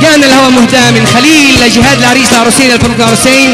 كان الهوى مهدى من خليل لجهاد العريس العروسين الفرق العروسين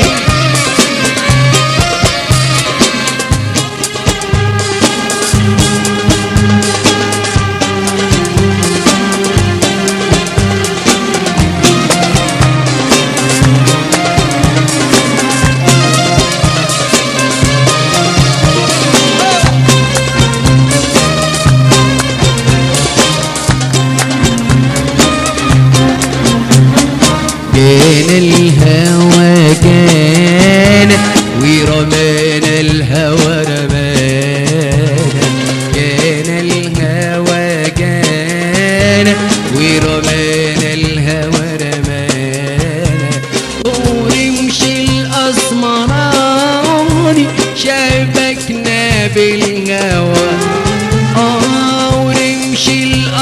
بين الهوى جانا ورمانا الهوى رمانا جانا الهوى جانا ورمانا الهوى رمانا ورمشي الأسمراني شبكنا بالهوى آه ورمشي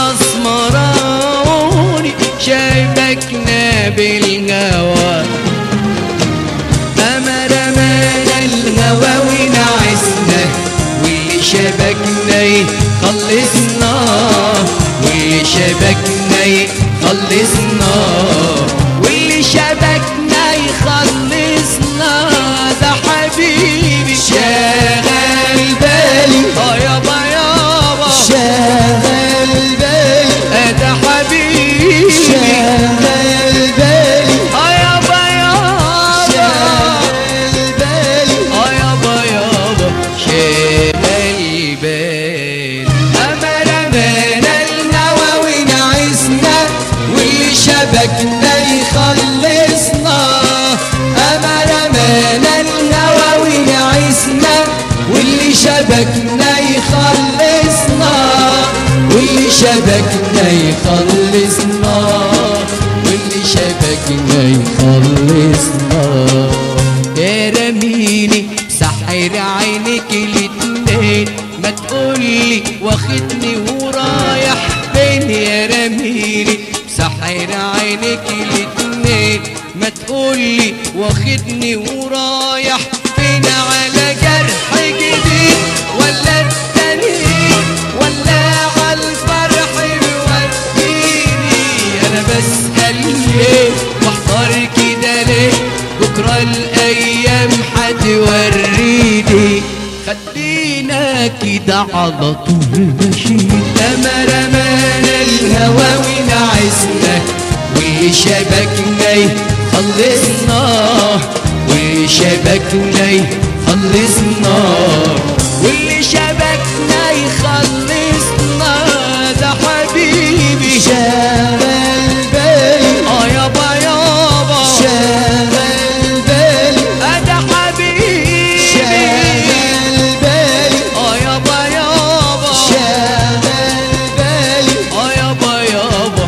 الأسمراني شبكنا بالهوى أما رمانا الهوى ونعسنا واللي شبكنا يخلصنا واللي شبكنا يخلصنا واللي شبكنا يخلصنا ده حبيبي شغال بالي اه يابا يابا شغال بالي ده حبيبي شغال بالي اه يابا يابا شغال بالي اه يابا يابا شغال بالي اما رمانا الهوى ونعسنا واللي شبكنا يخلصنا اما رمانا الهوى ونعسنا واللي شبكنا يخلصنا واللي شبكنا يخلصنا واللي شبكنا يخلصنا يا رميني سحر عينك الاتنين ما تقولي واخدني ورايح فين يا رميني سحر عينك الاتنين ما تقولي واخدني ورايح فين على جرح جديد ولا التانيين ولا على الفرح موديني انا بسأل ليه واحضر كده ليه بكرة الايام هتوريني خلينا كده على طول ماشيين اما رمانا الهوى ونعسنا واللي شبكنا يخلصنا واللي شبكنا يخلصنا واللي شبكنا يخلصنا ده حبيبي شغال بالي اه يابا يابا شغال بالي ده حبيبي شغال بالي اه يابا يابا شغال بالي اه يابا يابا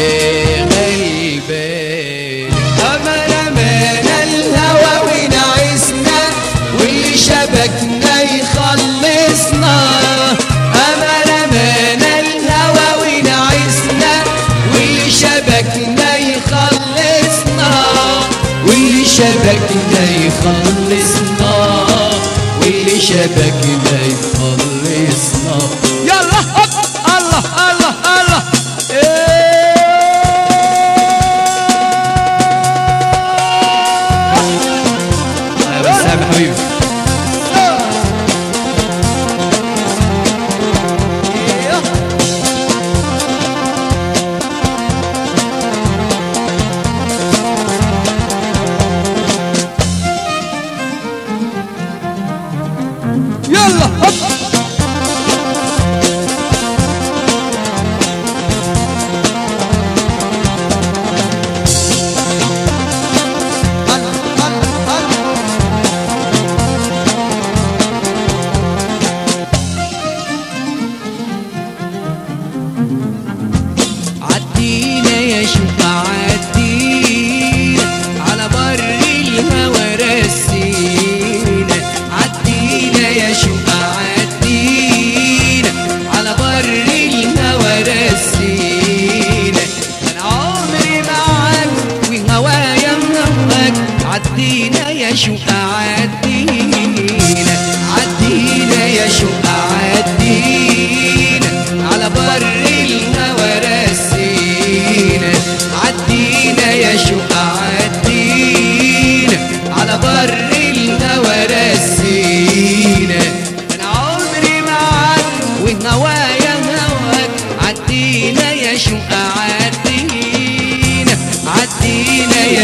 شغال بالي اما رمانا الهوى ونعسنا واللي شبكنا يخلصنا اما رمانا الهوى ونعسنا واللي شبكنا يخلصنا واللي شبكنا يخلصنا واللي شبكنا يخلصنا يلا هوب الله الله الله إيه. يا بسام حبيبي يلا هوب عدينا يا شوق عدينا على بر الهوى رسينا عدينا يا شوق عدينا على بر الهوى رسينا انا عمري معاك وهوايا منهك عدينا يا شوق عدينا عدينا يا شوق عدينا على بر الهوى رسينا عدينا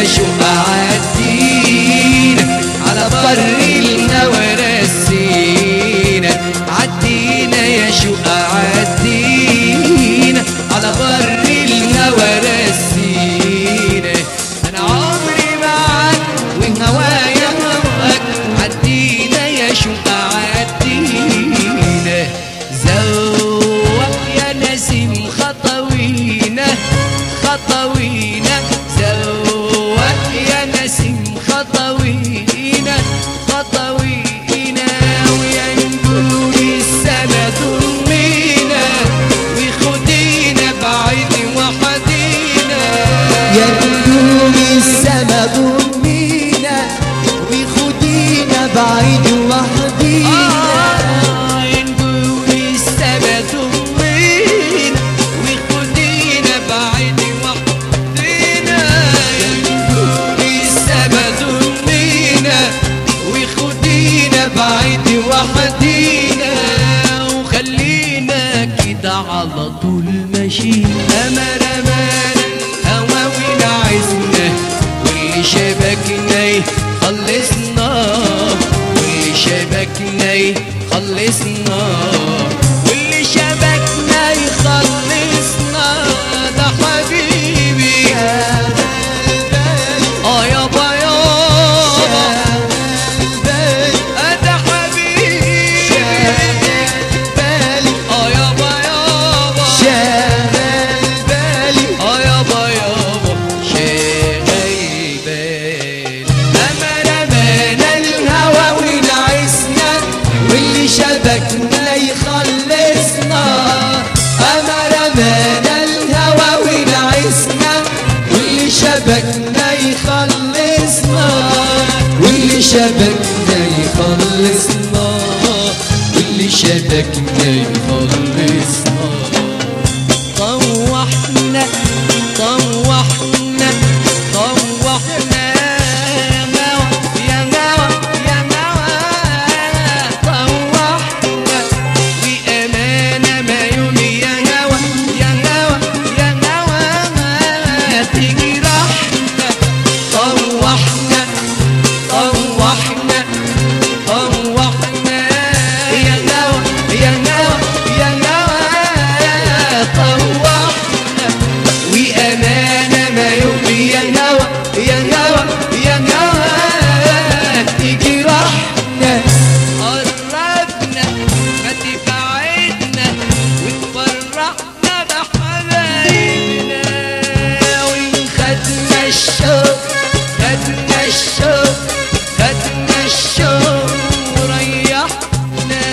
شوق عدينا على بر الهوى رسينا عدينا يا شوق عدينا على بر الهوى رسينا انا عمري معاك وهوايا هواك عدينا يا شوق عدينا زوق يا نسيم خطوينا خطوينا زوق يا نسيم خطوينا خطوينا ويا نجوم السما ضمينا وخدينا بعيد وحدينا يا نجوم السما ضمينا وخدينا بعيد وحدينا نجوم السما ضمينا وخدينا بعيد وحدينا نجوم السما ضمينا وخدينا بعيد وحدينا وخلينا كده على طول ماشيين أمر أمان هوا ونعزنا واللي شبكنا يخلصنا واللي شبكنا يخلصنا واللي شبكنا يخلصنا ده حبيبي اه يابا يابا ده حبيبي اه يابا يابا اه يابا يابا شغال بال أمل أمان الهوى ونعسنا واللي شبكنا يخلصنا أمل أمان الهوى ونعسنا واللي شبكنا يخلصنا واللي شبكنا يخلصنا واللي شبكنا يخلصنا طوحنا طوحنا طوحنا يا نوى يا نوى يا نوى طوحنا بأمانة ما يوم يا نوى يا نوى يا نوى تجرحنا طوحنا طوحنا طوحنا يا نوى يا نوى يا نوى طوحنا وأمانة ما يوم يا نوى يا نوى يا نوى تجرحنا قربنا ما تبعدنا وتفرحنا بحبايبنا وإن خدنا الشوق خدنا الشوق خدنا الشوق وريحنا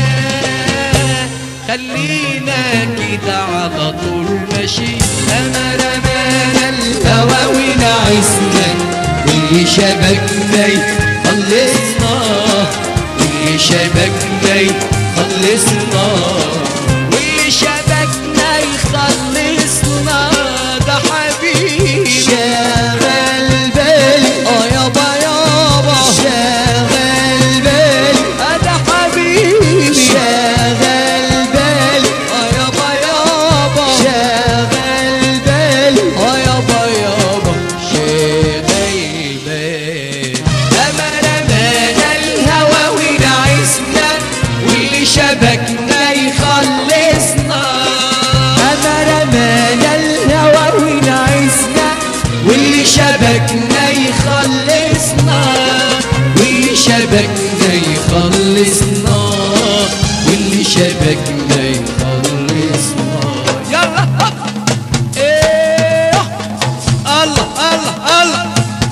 خلينا كده على طول ماشي أنا رمانا الهوى ونعسنا واللي شبكنا يخلصنا واللي شبكنا يخلصنا واللي شبكنا يخلصنا ده حبيبي شغل بالي اه يابا يابا شغل بالي آه ده حبيبي شغل بالي اه يابا يابا شغل بالي اه يابا يابا شغيبة أمان أمان الهوى ونعسنا واللي شبكنا يخلصنا أمر أمان الهوى ونعسنا واللي شبكنا يخلصنا واللي شبكنا يخلصنا واللي شبكنا يخلصنا يلا هب. ايه الله الله الله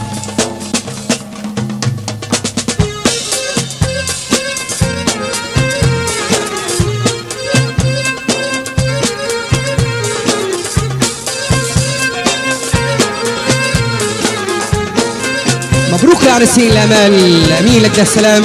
مبروك يا عرسين الامال امين لك ده السلام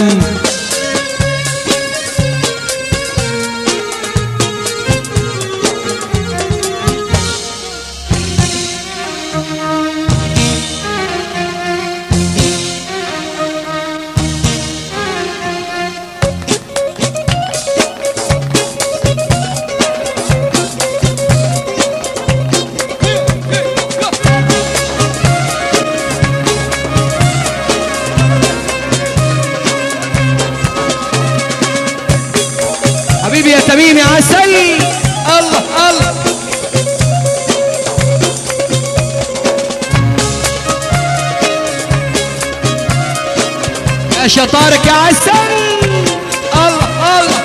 يا شطارك يا عسل الله الله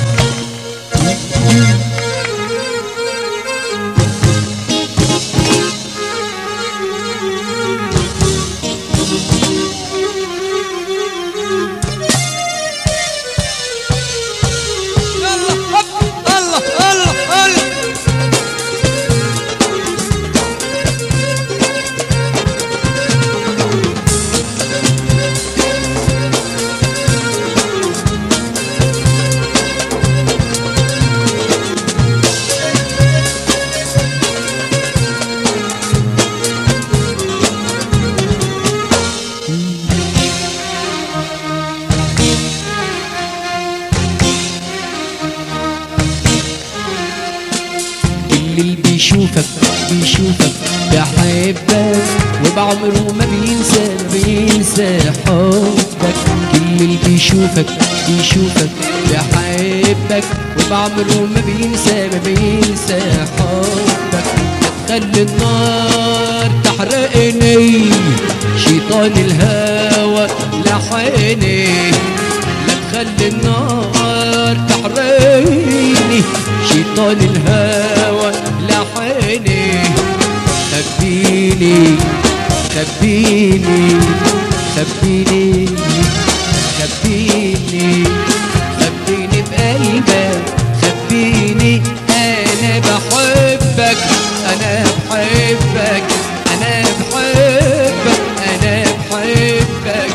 الله الله الله الله اللي بيشوفك بيشوفك بحبك وبعمره ما بينسى ما بينسى حبك كل اللي بيشوفك بيشوفك بحبك وبعمره ما بينسى ما بينسى حبك خلي النار تحرقني شيطان الهوى لحقني لا تخلي النار تحرقني شيطان الهوى لحقني خبيني خبيني خبيني خبيني خبيني بقلبك خبيني انا بحبك انا بحبك انا بحبك انا بحبك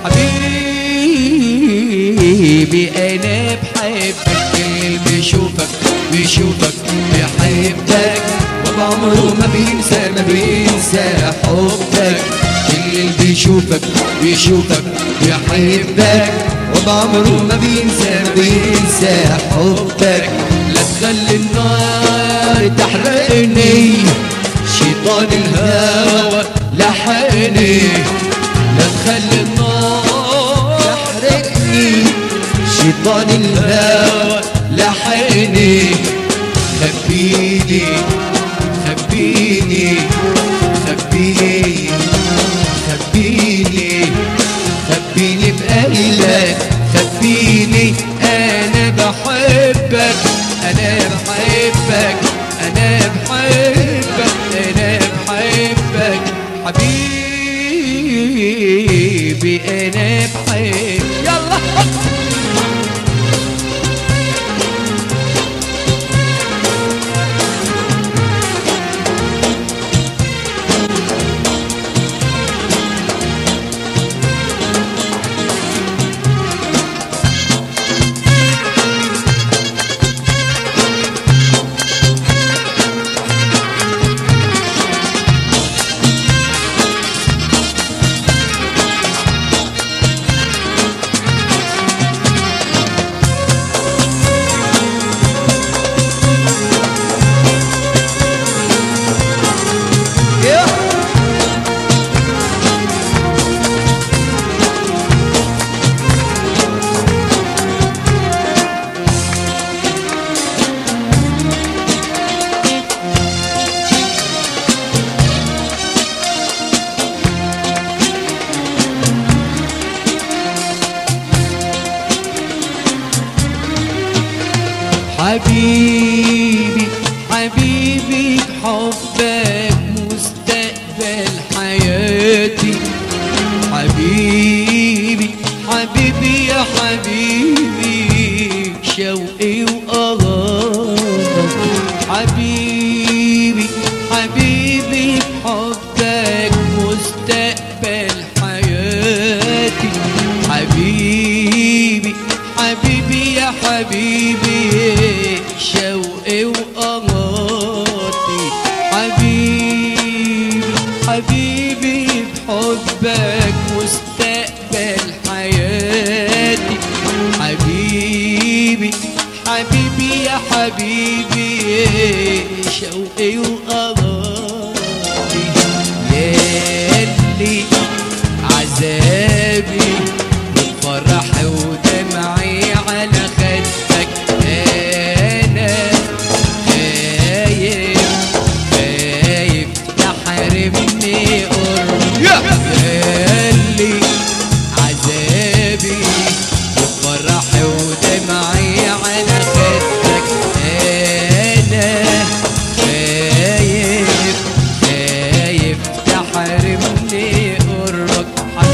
حبيبي انا بحبك اللي بيشوفك بيشوفك بيحبك وبعمره ما بينسى ما بينسى حبك اللي بيشوفك بيشوفك بيحبك وبعمره ما بينسى ما بينسى حبك لا تخلي النار تحرقني شيطان الهوى لحقني لا تخلي النار تحرقني شيطان الهوى لحقني خبيني خبيني خبيني خبيني خبيني بقلبك خبيني انا بحبك انا بحبك انا بحبك انا بحبك حبيبي انا بحبك يلا حبيبي حبيبي حبك مستقبل حياتي حبيبي حبيبي يا حبيبي شوقي وقرارك حبيبي حبيبي حبك مستقبل حياتي حبيبي حبيبي يا حبيبي شوقي وقمرتي حبيبي حبيبي بحبك مستقبل حياتي حبيبي حبيبي يا حبيبي شوقي وقمرتي ياللي عذابي وفرحي ودمعي على خدك انا خايف خايف تحرمني قرب ياللي عذابي حارمني قربك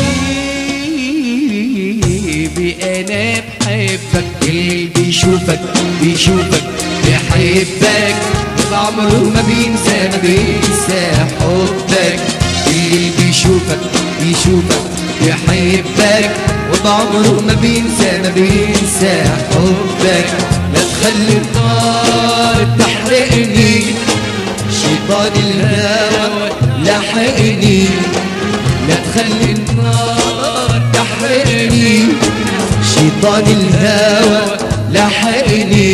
حبيبي انا بحبك اللي بيشوفك بيشوفك بيحبك بعمره ما بينسى ما بينسى حبك اللي بيشوفك بيشوفك بيحبك وبعمره ما بينسى ما بينسى حبك لا تخلي النار تحرقني شيطان الهوى لحقني لا تخلي النار تحرقني شيطان الهوى لحقني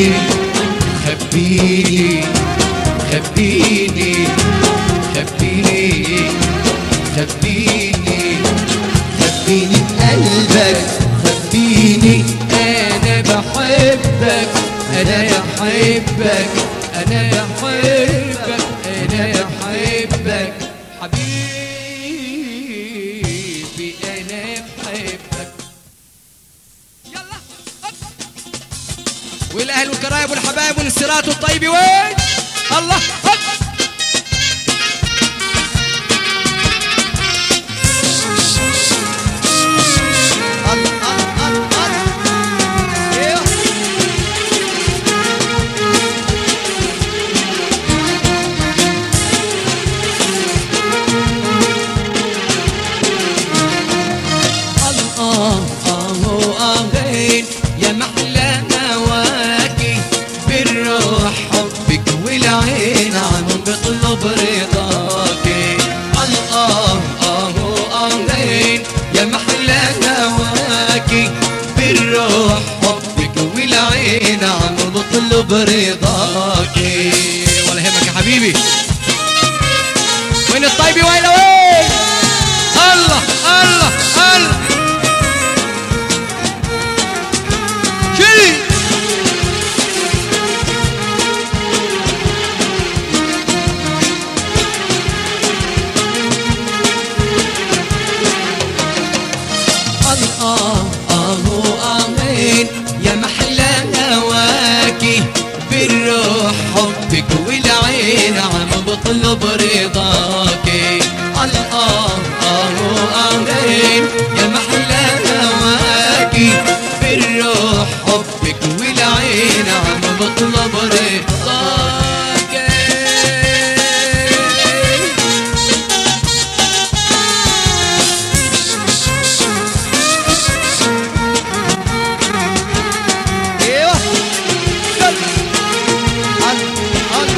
خبيني خبيني خبيني خبيني خبيني بقلبك خبيني انا بحبك انا بحبك انا بحبك انا بحبك حبيبي انا بحبك يلا والاهل والقرايب والحبايب والسرات والطيب وين الله هب. الله الله أغين يا محلى هواكي بالروح حبك والعين عم بطلب رضاكي الله الله أغين يا محلى هواكي بالروح حبك والعين عم بطلب رضاكي ولا يهمك يا حبيبي وين الطيبي وين وين الله الله الله شيل الله الله امين يا محلى هواكي بالروح حبك والعين عم بطلب رضاكي الله الله امين يا محلى هواكي بالروح حبك والعين عم بطلب رضاكي ايوه هل هل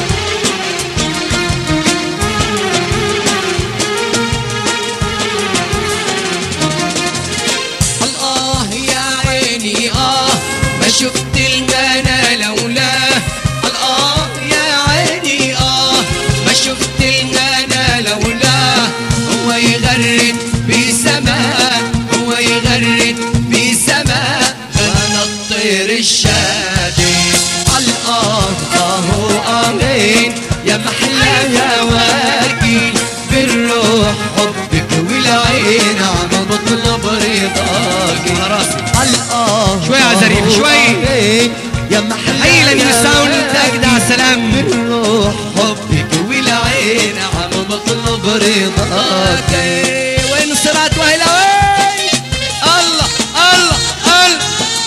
الله يا عيني اه ما شفت المنى لولاه الله يا عيني اه ما شفت المنى لولاه هو يغرد بسماء هو يغرد بسماء انا الطير الشادي الله الله امين يا محلى هواكي بالروح حبك والعين عم بطلب رضاكي على راسي الله شوي يا زريف، شوي. يا محلى حي لنيو ساوند اجدع سلام بالروح حبك والعين عم بطلب رضاكي وين الصراط وهلا وين الله الله الله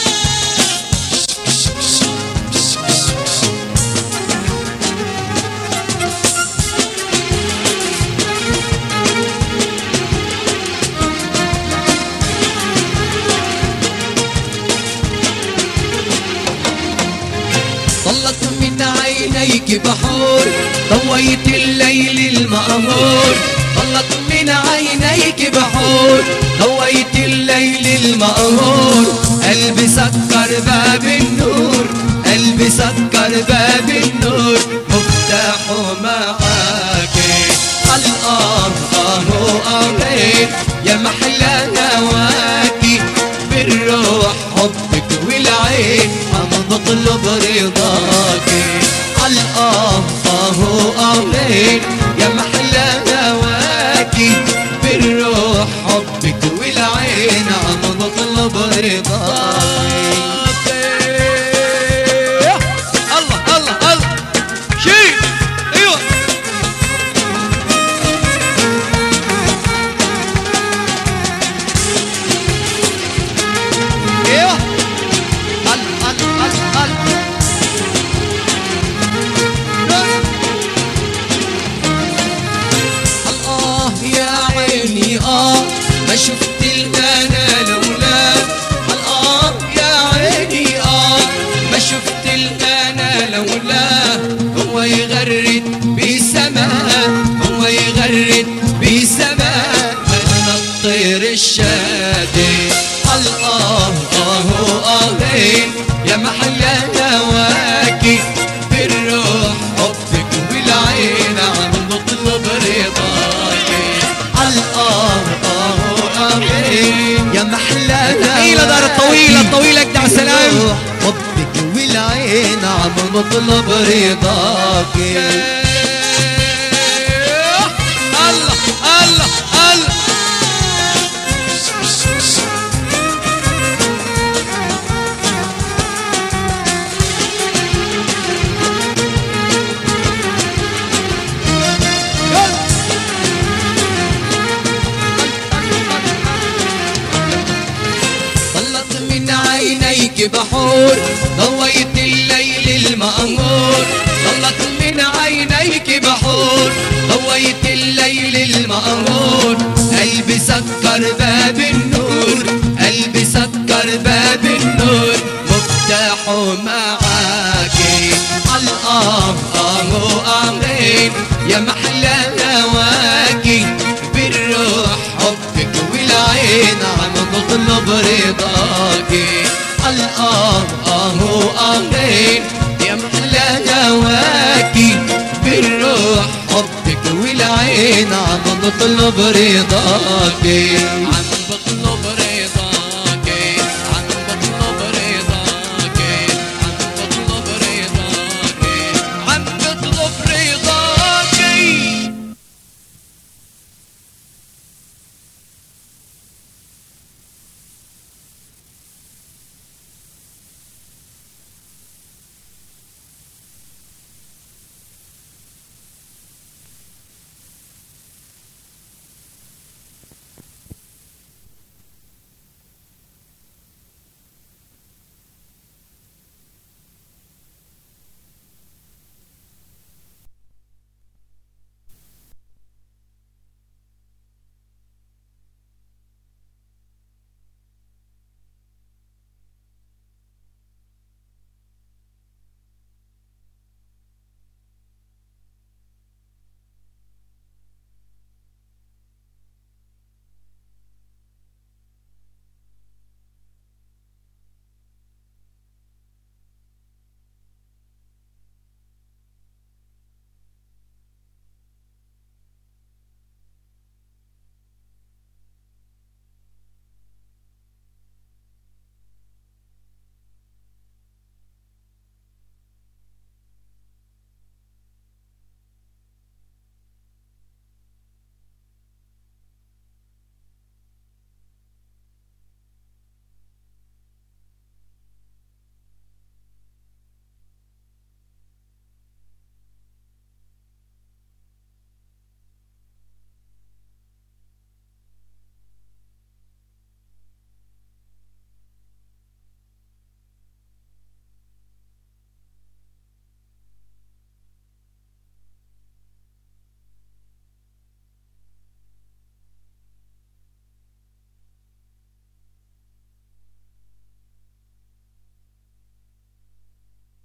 طلت من عينيك بحور ضويت الليل المأمور طلت من عينيك بحور ضويت الليل المأمور قلبي سكر باب النور قلبي سكر باب النور مفتاحه معاكي الله الله امين يا محلى هواكي بالروح حبك والعين عم بطلب رضاكي الله الله امين يا محلى هواكي بالروح حبك والعين عم بطلب رضاكي الله الله الله شيل ايوه ما شفت الغنى لولا الآه يا عيني آه ما شفت الغنى لولا هو يغرد بسماء هو يغرد بسماء من الطير الشادي الله آه آهين يا محلى هواكي بالروح حبك والعين عم بطلب رضاكي الله آه آهين يا محلى طويلة دار الطويلة الطويلة اجدع سلام حبك والعين عم بطلب رضاك الله الله الله طلت من عينيك بحور ضويت الليل المأمور طلت من عينيك بحور ضويت الليل المأمور قلبي سكر باب النور قلبي سكر باب النور مفتاحه معاكي الله آه آمين يا محلى هواكي بالروح حبك والعين عم بطلب رضاكي الله آه آمين يا محلى هواكي بالروح حبك والعين عم بطلب رضاكي عم بطلب